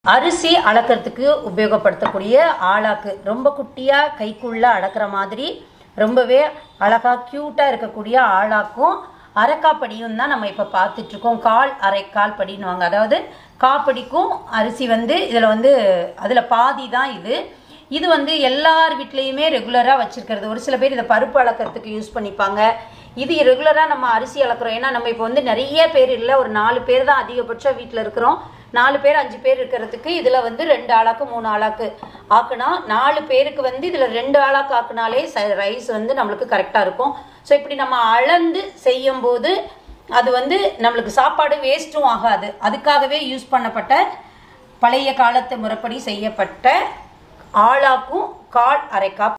அரிசி அளக்கிறதுக்கு உபயோகப்படுத்தக்கூடிய ஆளாக்கு ரொம்ப குட்டியாக கைக்குள்ள அடக்கிற மாதிரி ரொம்பவே அழகா க்யூட்டாக இருக்கக்கூடிய ஆளாக்கும் அரைக்காப்படியும் தான் நம்ம இப்போ பார்த்துட்ருக்கோம் கால் அரைக்கால் படின்னுவாங்க அதாவது காப்படிக்கும் அரிசி வந்து இதில் வந்து அதில் பாதி தான் இது இது வந்து எல்லார் வீட்லேயுமே ரெகுலராக வச்சுருக்கிறது ஒரு சில பேர் இதை பருப்பு அளக்கிறதுக்கு யூஸ் பண்ணிப்பாங்க இது ரெகுலராக நம்ம அரிசி அளக்குறோம் ஏன்னா நம்ம இப்போ வந்து நிறைய பேர் இல்லை ஒரு நாலு பேர் தான் அதிகபட்சம் வீட்டில் இருக்கிறோம் நாலு பேர் அஞ்சு பேர் இருக்கிறதுக்கு இதில் வந்து ரெண்டு ஆளாக்கு மூணு ஆளாக்கு ஆக்குனா நாலு பேருக்கு வந்து இதில் ரெண்டு ஆளாக்கு ஆக்குனாலே ச ரைஸ் வந்து நம்மளுக்கு கரெக்டாக இருக்கும் ஸோ இப்படி நம்ம அளந்து செய்யும்போது அது வந்து நம்மளுக்கு சாப்பாடு வேஸ்ட்டும் ஆகாது அதுக்காகவே யூஸ் பண்ணப்பட்ட பழைய காலத்து முறைப்படி செய்யப்பட்ட ஆளாக்கும் கால் அரைக்காப்